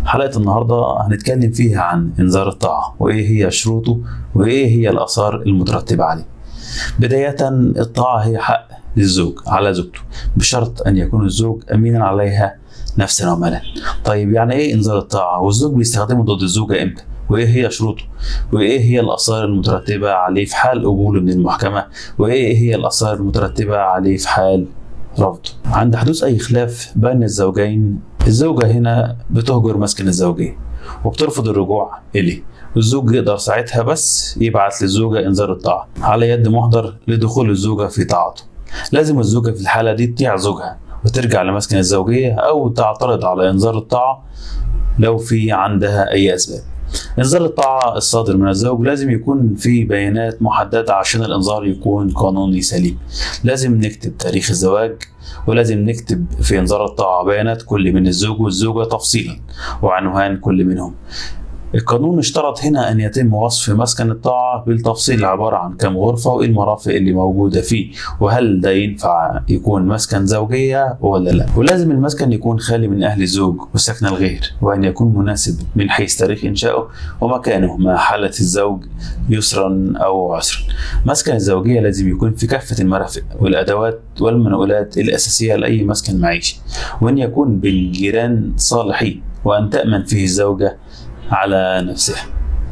حلقة النهاردة هنتكلم فيها عن إنذار الطاعة وإيه هي شروطه وإيه هي الآثار المترتبة عليه بداية الطاعة هي حق للزوج على زوجته بشرط أن يكون الزوج أمينا عليها نفسا ومالا طيب يعني إيه إنذار الطاعة والزوج بيستخدمه ضد الزوجة إمتى وايه هي شروطه وايه هي الاثار المترتبه عليه في حال قبوله من المحكمه وايه هي الاثار المترتبه عليه في حال رفضه عند حدوث اي خلاف بين الزوجين الزوجه هنا بتهجر مسكن الزوجيه وبترفض الرجوع اليه الزوج يقدر ساعتها بس يبعت للزوجه انذار الطاعه على يد محضر لدخول الزوجه في طاعته لازم الزوجه في الحاله دي تطيع زوجها وترجع لمسكن الزوجيه او تعترض على انذار الطاعه لو في عندها اي اسباب انذار الطاعة الصادر من الزوج لازم يكون في بيانات محددة عشان الانذار يكون قانوني سليم لازم نكتب تاريخ الزواج ولازم نكتب في انذار الطاعة بيانات كل من الزوج والزوجة تفصيلا وعنوان كل منهم القانون اشترط هنا ان يتم وصف مسكن الطاعه بالتفصيل عباره عن كم غرفه وايه المرافق اللي موجوده فيه وهل ده ينفع يكون مسكن زوجيه ولا لا ولازم المسكن يكون خالي من اهل الزوج وسكن الغير وان يكون مناسب من حيث تاريخ انشائه ومكانه مع حاله الزوج يسرا او عسرا مسكن الزوجيه لازم يكون في كافه المرافق والادوات والمنقولات الاساسيه لاي مسكن معيشي وان يكون بالجيران صالحين وان تامن فيه الزوجه على نفسها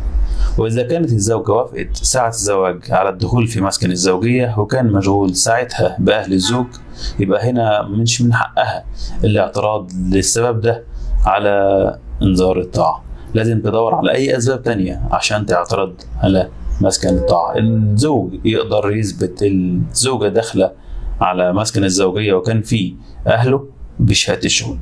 وإذا كانت الزوجة وافقت ساعة الزواج على الدخول في مسكن الزوجية وكان مشغول ساعتها بأهل الزوج يبقى هنا مش من حقها الاعتراض للسبب ده على إنذار الطاعة لازم تدور على أي أسباب تانية عشان تعترض على مسكن الطاعة الزوج يقدر يثبت الزوجة داخلة على مسكن الزوجية وكان فيه أهله بشهادة الشهود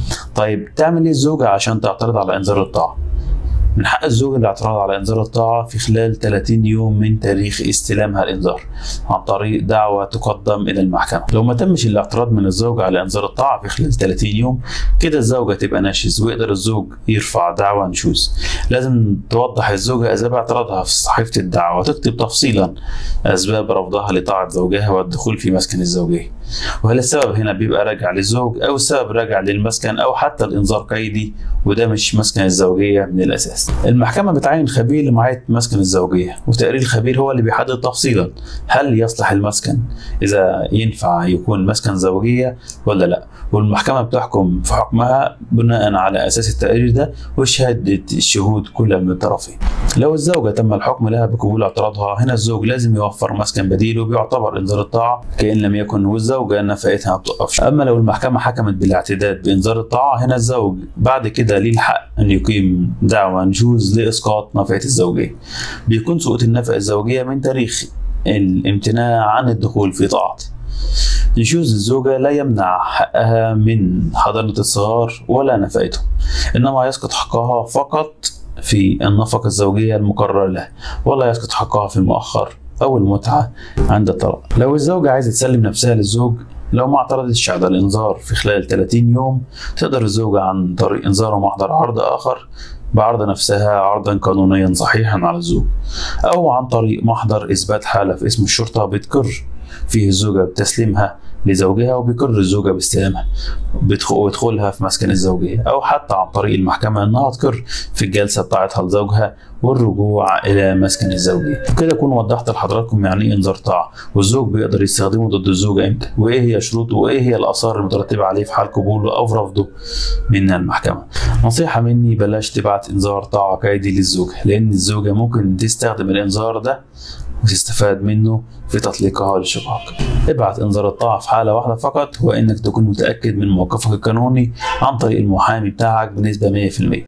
طيب تعمل ايه الزوجة عشان تعترض على انذار الطاعة؟ من حق الزوج الاعتراض على انذار الطاعة في خلال 30 يوم من تاريخ استلامها الانذار عن طريق دعوة تقدم الى المحكمة لو ما تمش الاعتراض من الزوج على انذار الطاعة في خلال 30 يوم كده الزوجة تبقى ناشز ويقدر الزوج يرفع دعوة نشوز لازم توضح الزوجة اسباب اعتراضها في صحيفة الدعوة وتكتب تفصيلا اسباب رفضها لطاعة زوجها والدخول في مسكن الزوجية وهل السبب هنا بيبقى راجع للزوج او السبب راجع للمسكن او حتى الانذار قيدي وده مش مسكن الزوجيه من الاساس. المحكمه بتعين خبير لمعايه مسكن الزوجيه وتقرير الخبير هو اللي بيحدد تفصيلا هل يصلح المسكن اذا ينفع يكون مسكن زوجيه ولا لا والمحكمه بتحكم في حكمها بناء على اساس التقرير ده وشهاده الشهود كل من الطرفين. لو الزوجه تم الحكم لها بقبول اعتراضها هنا الزوج لازم يوفر مسكن بديل وبيعتبر انذار الطاعه كان لم يكن والزوج الزوجة نفقتها ما بتوقفش أما لو المحكمة حكمت بالاعتداد بإنذار الطاعة هنا الزوج بعد كده ليه الحق أن يقيم دعوى نشوز لإسقاط نفقة الزوجية بيكون سقوط النفقة الزوجية من تاريخ الامتناع عن الدخول في طاعته نشوز الزوجة لا يمنع حقها من حضانة الصغار ولا نفقتهم إنما يسقط حقها فقط في النفقة الزوجية المقررة له ولا يسقط حقها في المؤخر أو المتعة عند الطلاق لو الزوجة عايزة تسلم نفسها للزوج لو ما اعترضتش على الإنذار في خلال 30 يوم تقدر الزوجة عن طريق إنذار ومحضر عرض آخر بعرض نفسها عرضا قانونيا صحيحا على الزوج أو عن طريق محضر إثبات حالة في اسم الشرطة بتقر فيه الزوجة بتسليمها لزوجها وبيقر الزوجة باستلامها ويدخلها في مسكن الزوجية أو حتى عن طريق المحكمة إنها تقر في الجلسة بتاعتها لزوجها والرجوع إلى مسكن الزوجية كده أكون وضحت لحضراتكم يعني إيه إنذار طاعة والزوج بيقدر يستخدمه ضد الزوجة إمتى وإيه هي شروطه وإيه هي الآثار المترتبة عليه في حال قبوله أو رفضه من المحكمة نصيحة مني بلاش تبعت إنذار طاعة كيدي للزوجة لأن الزوجة ممكن تستخدم الإنذار ده وتستفاد منه في تطليقها للشقاق ابعت انذار الطاعة في حالة واحدة فقط هو انك تكون متأكد من موقفك القانوني عن طريق المحامي بتاعك بنسبة 100%